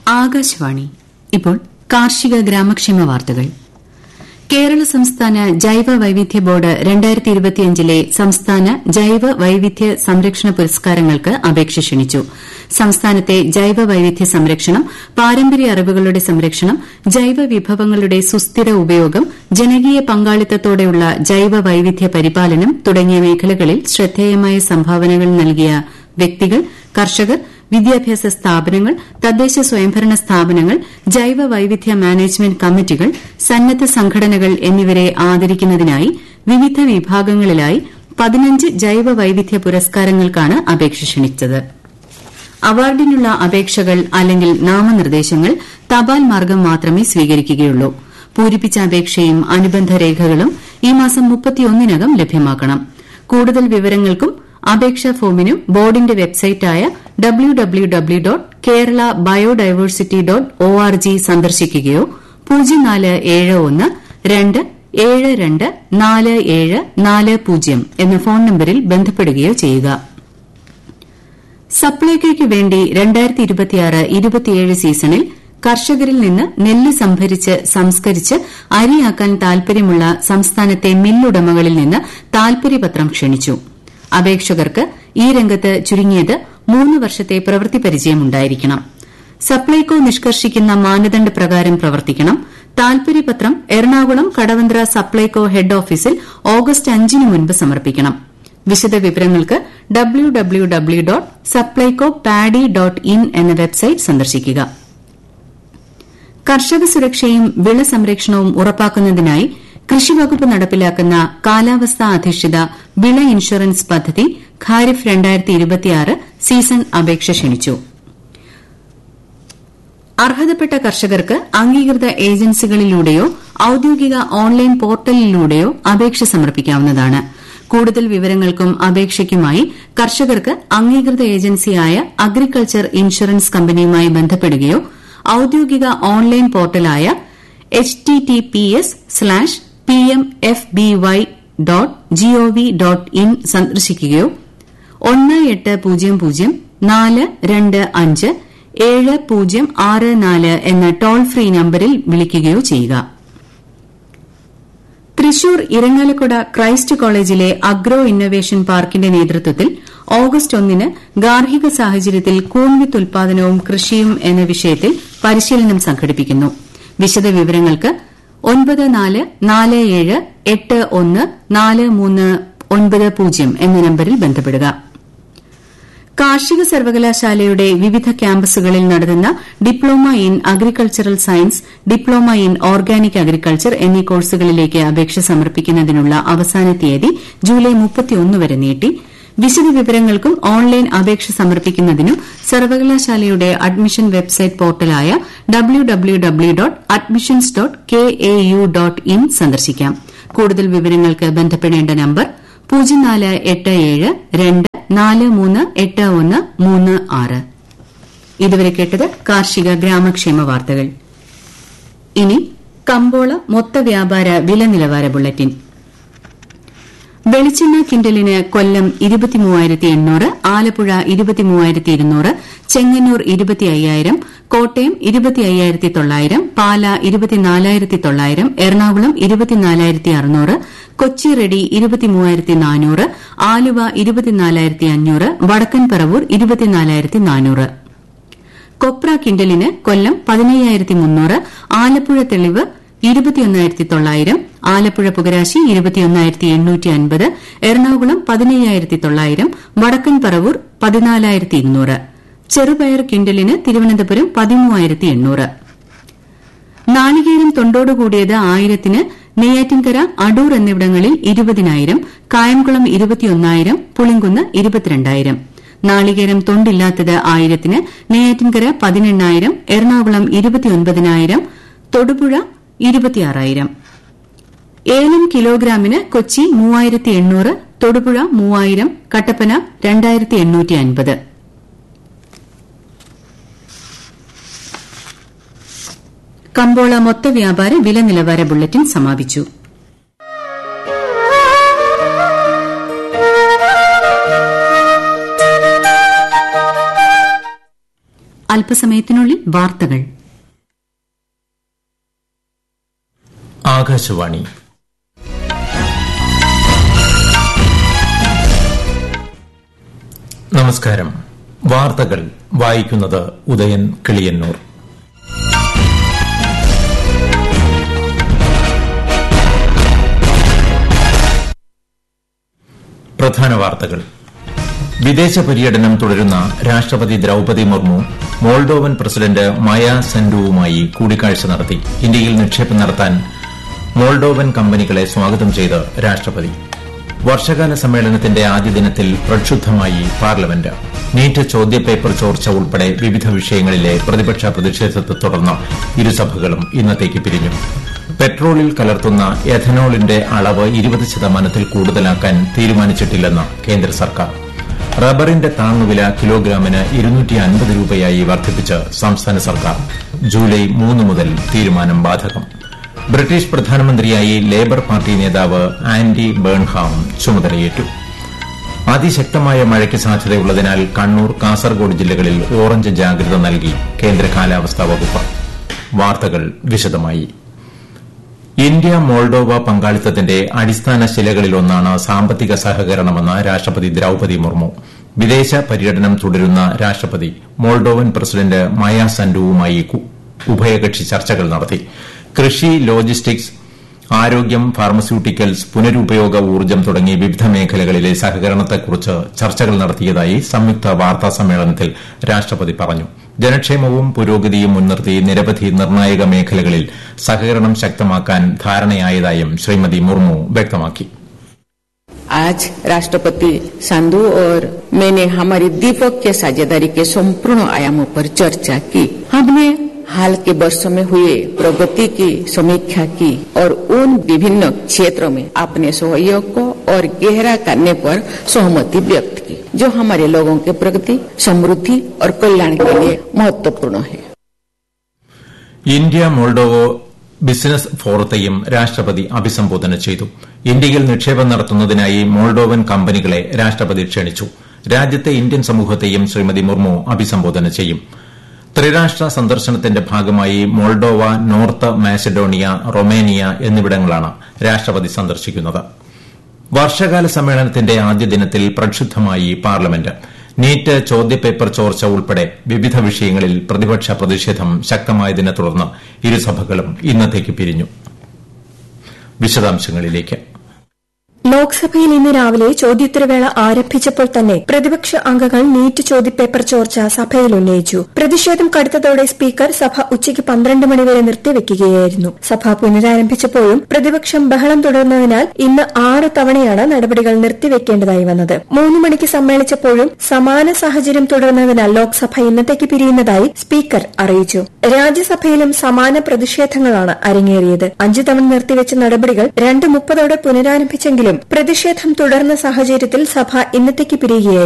ആകാശവാണി ഇപ്പോൾ കാർഷിക ഗ്രാമക്ഷേമ വാർത്തകൾ കേരള സംസ്ഥാന ജൈവ വൈവിധ്യ ബോർഡ് രണ്ടായിരത്തി ഇരുപത്തിയഞ്ചിലെ സംസ്ഥാന ജൈവ വൈവിധ്യ സംരക്ഷണ പുരസ്കാരങ്ങൾക്ക് അപേക്ഷ ക്ഷണിച്ചു സംസ്ഥാനത്തെ ജൈവ വൈവിധ്യ സംരക്ഷണം പാരമ്പര്യ അറിവുകളുടെ സംരക്ഷണം ജൈവ വിഭവങ്ങളുടെ സുസ്ഥിര ഉപയോഗം ജനകീയ പങ്കാളിത്തത്തോടെയുള്ള ജൈവ വൈവിധ്യ പരിപാലനം തുടങ്ങിയ മേഖലകളിൽ ശ്രദ്ധേയമായ സംഭാവനകൾ നൽകിയ വ്യക്തികൾ കർഷകർ വിദ്യാഭ്യാസ സ്ഥാപനങ്ങൾ തദ്ദേശ സ്വയംഭരണ സ്ഥാപനങ്ങൾ ജൈവ വൈവിധ്യ മാനേജ്മെന്റ് കമ്മിറ്റികൾ സന്നദ്ധ സംഘടനകൾ എന്നിവരെ ആദരിക്കുന്നതിനായി വിവിധ വിഭാഗങ്ങളിലായി പതിനഞ്ച് ജൈവ വൈവിധ്യ പുരസ്കാരങ്ങൾക്കാണ് അപേക്ഷ ക്ഷണിച്ചത് അവാർഡിനുള്ള അപേക്ഷകൾ അല്ലെങ്കിൽ നാമനിർദ്ദേശങ്ങൾ തപാൽ മാർഗ്ഗം മാത്രമേ സ്വീകരിക്കുകയുള്ളൂ പൂരിപ്പിച്ച അപേക്ഷയും അനുബന്ധ രേഖകളും ഈ മാസം മുപ്പത്തിയൊന്നിനകം ലഭ്യമാക്കണം കൂടുതൽ വിവരങ്ങൾക്കും അപേക്ഷാ ഫോമിനും ബോർഡിന്റെ വെബ്സൈറ്റായ W W W dot Kerala biodiversity dot O R G സന്ദർശിക്കുകയോ പൂജ്യം നാല് ഏഴ് ഒന്ന് രണ്ട് ഏഴ് രണ്ട് നാല് ഏഴ് നാല് പൂജ്യം എന്ന ഫോൺ നമ്പരിൽ ബന്ധപ്പെടുകയോ ചെയ്യുക സപ്ലൈകോയ്ക്ക് വേണ്ടി രണ്ടായിരത്തി ഇരുപത്തിയാറ് ഇരുപത്തിയേഴ് സീസണിൽ കർഷകരിൽ നിന്ന് നെല്ല് സംഭരിച്ച് സംസ്കരിച്ച് അരിയാക്കാൻ താൽപര്യമുള്ള സംസ്ഥാനത്തെ മില്ലുടമകളിൽ നിന്ന് താൽപര്യപത്രം ക്ഷണിച്ചു അപേക്ഷകർക്ക് ഈ രംഗത്ത് ചുരുങ്ങിയത് മൂന്ന് വർഷത്തെ പ്രവൃത്തി പരിചയമുണ്ടായിരിക്കണം സപ്ലൈകോ നിഷ്കർഷിക്കുന്ന മാനദണ്ഡ പ്രകാരം പ്രവർത്തിക്കണം താൽപര്യപത്രം എറണാകുളം കടവന്ത്ര സപ്ലൈകോ ഹെഡ് ഓഫീസിൽ ഓഗസ്റ്റ് അഞ്ചിന് മുൻപ് സമർപ്പിക്കണം വിശദവിവരങ്ങൾക്ക് W W W dot Supplyco paddy dot in എന്ന വെബ്സൈറ്റ് സന്ദർശിക്കുക കർഷക സുരക്ഷയും വിള സംരക്ഷണവും ഉറപ്പാക്കുന്നതിനായി കൃഷിവകുപ്പ് നടപ്പിലാക്കുന്ന കാലാവസ്ഥാ അധിഷ്ഠിത വിള ഇൻഷുറൻസ് പദ്ധതി ഖാരിഫ് സീസൺ അപേക്ഷ ക്ഷണിച്ചു അർഹതപ്പെട്ട കർഷകർക്ക് അംഗീകൃത ഏജൻസികളിലൂടെയോ ഔദ്യോഗിക ഓൺലൈൻ പോർട്ടലിലൂടെയോ അപേക്ഷ സമർപ്പിക്കാവുന്നതാണ് കൂടുതൽ വിവരങ്ങൾക്കും അപേക്ഷയ്ക്കുമായി കർഷകർക്ക് അംഗീകൃത ഏജൻസിയായ അഗ്രികൾച്ചർ ഇൻഷുറൻസ് കമ്പനിയുമായി ബന്ധപ്പെടുകയോ ഔദ്യോഗിക ഓൺലൈൻ പോർട്ടലായ H T T P S slash P M F B Y dot G O V dot in സന്ദർശിക്കുകയോ ഒന്ന് എട്ട് പൂജ്യം പൂജ്യം നാല് രണ്ട് അഞ്ച് ഏഴ് പൂജ്യം ആറ് നാല് എന്ന ടോൾ ഫ്രീ നമ്പരിൽ വിളിക്കുകയോ ചെയ്യുക തൃശൂർ ഇരങ്ങാലക്കുട ക്രൈസ്റ്റ് കോളേജിലെ അഗ്രോ ഇന്നൊവേഷൻ പാർക്കിന്റെ നേതൃത്വത്തിൽ ഓഗസ്റ്റ് ഒന്നിന് ഗാർഹിക സാഹചര്യത്തിൽ കൂൺവിത്ത് ഉൽപാദനവും കൃഷിയും എന്ന വിഷയത്തിൽ പരിശീലനം സംഘടിപ്പിക്കുന്നു വിശദവിവരങ്ങൾക്ക് ഒൻപത് നാല് നാല് ഏഴ് എട്ട് ഒന്ന് നാല് മൂന്ന് ഒൻപത് പൂജ്യം എന്ന നമ്പരിൽ ബന്ധപ്പെടുക കാർഷിക സർവകലാശാലയുടെ വിവിധ ക്യാമ്പസുകളിൽ നടത്തുന്ന diploma in agricultural science diploma in organic agriculture എന്നീ കോഴ്സുകളിലേക്ക് അപേക്ഷ സമർപ്പിക്കുന്നതിനുള്ള അവസാന തീയതി ജൂലൈ വരെ നീട്ടി വിശദവിവരങ്ങൾക്കും ഓൺലൈൻ അപേക്ഷ സമർപ്പിക്കുന്നതിനും സർവകലാശാലയുടെ അഡ്മിഷൻ വെബ്സൈറ്റ് പോർട്ടലായ W W W dot admissions dot K A U dot in സന്ദർശിക്കാം കൂടുതൽ വിവരങ്ങൾക്ക് ബന്ധപ്പെടേണ്ട നമ്പർ പൂജ്യം നാല് എട്ട് ഏഴ് രണ്ട് നാല് മൂന്ന് എട്ട് ഒന്ന് മൂന്ന് ആറ് ഇതുവരെ കേട്ടത് കാർഷിക ഗ്രാമക്ഷേമ വാർത്തകൾ ഇനി കമ്പോള മൊത്ത വ്യാപാര വില നിലവാര ബുള്ളറ്റിൻ വെളിച്ചെണ്ണ കിൻഡലിന് കൊല്ലം ഇരുപത്തിമൂവായിരത്തി എണ്ണൂറ് ആലപ്പുഴ ഇരുപത്തിമൂവായിരത്തി ഇരുന്നൂറ് ചെങ്ങന്നൂർ ഇരുപത്തി അയ്യായിരം കോട്ടയം ഇരുപത്തി അയ്യായിരത്തി തൊള്ളായിരം പാല ഇരുപത്തിനാലായിരത്തി തൊള്ളായിരം എറണാകുളം ഇരുപത്തിനാലായിരത്തി അറുന്നൂറ് കൊച്ചി റെഡി ഇരുപത്തിമൂവായിരത്തി നാനൂറ് ആലുവ ഇരുപത്തിനാലായിരത്തി അഞ്ഞൂറ് വടക്കൻ പറവൂർ ഇരുപത്തിനാലായിരത്തി നാനൂറ് കൊപ്ര കിൻഡലിന് കൊല്ലം പതിനയ്യായിരത്തി മുന്നൂറ് ആലപ്പുഴ തെളിവ് ഇരുപത്തിയൊന്നായിരത്തി തൊള്ളായിരം ആലപ്പുഴ പുകരാശി ഇരുപത്തിയൊന്നായിരത്തി എണ്ണൂറ്റി അൻപത് എറണാകുളം പതിനയ്യായിരത്തി തൊള്ളായിരം വടക്കൻ പറവൂർ പതിനാലായിരത്തി ഇരുന്നൂറ് ചെറുപയർ കിൻഡലിന് തിരുവനന്തപുരം പതിമൂവായിരത്തി എണ്ണൂറ് നാളികേരം തൊണ്ടോടുകൂടിയത് ആയിരത്തിന് നെയ്യാറ്റിൻകര അടൂർ എന്നിവിടങ്ങളിൽ ഇരുപതിനായിരം കായംകുളം ഇരുപത്തിയൊന്നായിരം പുളിങ്കുന്ന് ഇരുപത്തിരണ്ടായിരം നാളികേരം തൊണ്ടില്ലാത്തത് ആയിരത്തിന് നെയ്യാറ്റിൻകര പതിനെണ്ണായിരം എറണാകുളം ഇരുപത്തിയൊൻപതിനായിരം തൊടുപുഴ ഇരുപത്തിയാറായിരം ഏലം കിലോഗ്രാമിന് കൊച്ചി മൂവായിരത്തി എണ്ണൂറ് തൊടുപുഴ മൂവായിരം കട്ടപ്പന രണ്ടായിരത്തി എണ്ണൂറ്റി അൻപത് കമ്പോള മൊത്ത വ്യാപാര വില നിലവാര ബുള്ളറ്റിൻ സമാപിച്ചു അല്പസമയത്തിനുള്ളിൽ വാർത്തകൾ ആകാശവാണി നമസ്കാരം വാർത്തകൾ വായിക്കുന്നത് ഉദയൻ കിളിയന്നൂർ പ്രധാന വാർത്തകൾ വിദേശ പര്യടനം തുടരുന്ന രാഷ്ട്രപതി Droupadi Murmu Moldovan president Maia സെൻഡുവുമായി കൂടിക്കാഴ്ച നടത്തി ഇന്ത്യയിൽ നിക്ഷേപം നടത്താൻ മോൾഡോവൻ കമ്പനികളെ സ്വാഗതം ചെയ്ത് രാഷ്ട്രപതി വർഷകാല സമ്മേളനത്തിന്റെ ആദ്യ ദിനത്തിൽ പ്രക്ഷുബ്ധമായി പാർലമെന്റ് നീറ്റ് ചോദ്യപേപ്പർ ചോർച്ച ഉൾപ്പെടെ വിവിധ വിഷയങ്ങളിലെ പ്രതിപക്ഷ പ്രതിഷേധത്തെ തുടർന്ന് ഇരുസഭകളും ഇന്നത്തേക്ക് പിരിഞ്ഞു പെട്രോളിൽ കലർത്തുന്ന എഥനോളിന്റെ അളവ് ഇരുപത് ശതമാനത്തിൽ കൂടുതലാക്കാൻ തീരുമാനിച്ചിട്ടില്ലെന്ന് കേന്ദ്ര സർക്കാർ റബ്ബറിന്റെ താങ്ങുവില കിലോഗ്രാമിന് ഇരുന്നൂറ്റി അൻപത് രൂപയായി വർദ്ധിപ്പിച്ച് സംസ്ഥാന സർക്കാർ ജൂലൈ മൂന്ന് മുതൽ തീരുമാനം ബാധകം ബ്രിട്ടീഷ് പ്രധാനമന്ത്രിയായി ലേബർ പാർട്ടി നേതാവ് ആൻഡി ബേൺഹാം ചുമതലയേറ്റു അതിശക്തമായ മഴയ്ക്ക് സാധ്യതയുള്ളതിനാൽ കണ്ണൂർ കാസർഗോഡ് ജില്ലകളിൽ ഓറഞ്ച് ജാഗ്രത നൽകി കേന്ദ്ര കാലാവസ്ഥാ വകുപ്പ് വാർത്തകൾ വിശദമായി ഇന്ത്യ മോൾഡോവ പങ്കാളിത്തത്തിന്റെ അടിസ്ഥാന ശിലകളിലൊന്നാണ് സാമ്പത്തിക സഹകരണമെന്ന് രാഷ്ട്രപതി ദ്രൌപതി മുർമു വിദേശ പര്യടനം തുടരുന്ന രാഷ്ട്രപതി മോൾഡോവൻ പ്രസിഡന്റ് മായ സൻഡുവുമായി ഉഭയകക്ഷി ചർച്ചകൾ നടത്തി കൃഷി ലോജിസ്റ്റിക്സ് ആരോഗ്യം ഫാർമസ്യൂട്ടിക്കൽസ് പുനരുപയോഗ ഊർജ്ജം തുടങ്ങി വിവിധ മേഖലകളിലെ സഹകരണത്തെക്കുറിച്ച് ചർച്ചകൾ നടത്തിയതായി സംയുക്ത വാർത്താ സമ്മേളനത്തിൽ രാഷ്ട്രപതി പറഞ്ഞു ജനക്ഷേമവും പുരോഗതിയും മുൻനിർത്തി നിരവധി നിർണായക മേഖലകളിൽ സഹകരണം ശക്തമാക്കാൻ ധാരണയായതായും ശ്രീമതി മുർമു വ്യക്തമാക്കി आज राष्ट्रपति सांधु और मैंने हमारी द्विपक्षीय साझेदारी के संपूर्ण आयामों पर चर्चा की हमने हाल के वर्षों में हुए प्रगति की समीक्षा की और उन विभिन्न क्षेत्रों में अपने सहयोग को और गहरा करने पर सहमति व्यक्त की जो हमारे लोगों के प्रगति समृद्धि और कल्याण के लिए महत्वपूर्ण है ഇന്ത്യ മോൾഡോവോ ബിസിനസ് ഫോറത്തെയും രാഷ്ട്രപതി അഭിസംബോധന ചെയ്തു ഇന്ത്യയിൽ നിക്ഷേപം നടത്തുന്നതിനായി മോൾഡോവൻ കമ്പനികളെ രാഷ്ട്രപതി ക്ഷണിച്ചു രാജ്യത്തെ ഇന്ത്യൻ സമൂഹത്തെയും ശ്രീമതി മുർമു അഭിസംബോധന ചെയ്യും ത്രിരാഷ്ട്ര സന്ദർശനത്തിന്റെ ഭാഗമായി മോൾഡോവ നോർത്ത് മാസഡോണിയ റൊമേനിയ എന്നിവിടങ്ങളാണ് രാഷ്ട്രപതി സന്ദർശിക്കുന്നത് വർഷകാല സമ്മേളനത്തിന്റെ ആദ്യ ദിനത്തിൽ പ്രക്ഷുബ്ധമായി പാർലമെന്റ് നീറ്റ് ചോദ്യപേപ്പർ ചോർച്ച ഉൾപ്പെടെ വിവിധ വിഷയങ്ങളിൽ പ്രതിപക്ഷ പ്രതിഷേധം ശക്തമായതിനെ തുടർന്ന് ഇരുസഭകളും ഇന്നത്തേക്ക് പിരിഞ്ഞു വിശദാംശങ്ങളിലേക്ക് ലോക്സഭയിൽ ഇന്ന് രാവിലെ ചോദ്യോത്തരവേള ആരംഭിച്ചപ്പോൾ തന്നെ പ്രതിപക്ഷ അംഗങ്ങൾ നീറ്റ് ചോദ്യപേപ്പർ ചോർച്ച സഭയിൽ ഉന്നയിച്ചു പ്രതിഷേധം കടുത്തതോടെ സ്പീക്കർ സഭ ഉച്ചയ്ക്ക് പന്ത്രണ്ട് മണിവരെ നിർത്തിവെക്കുകയായിരുന്നു സഭ പുനരാരംഭിച്ചപ്പോഴും പ്രതിപക്ഷം ബഹളം തുടർന്നതിനാൽ ഇന്ന് ആറ് തവണയാണ് നടപടികൾ നിർത്തിവെക്കേണ്ടതായി വന്നത് മൂന്ന് മണിക്ക് സമ്മേളിച്ചപ്പോഴും സമാന സാഹചര്യം തുടർന്നതിനാൽ ലോക്സഭ ഇന്നത്തേക്ക് പിരിയുന്നതായി സ്പീക്കർ അറിയിച്ചു രാജ്യസഭയിലും സമാന പ്രതിഷേധങ്ങളാണ് അരങ്ങേറിയത് അഞ്ചു തവണ നിർത്തിവെച്ച നടപടികൾ രണ്ട് മുപ്പതോടെ പുനരാരംഭിച്ചെങ്കിലും പ്രതിഷേധം തുടർന്ന സാഹചര്യത്തിൽ സഭ ഇന്നത്തേക്ക് പിരിയുകയായിരുന്നു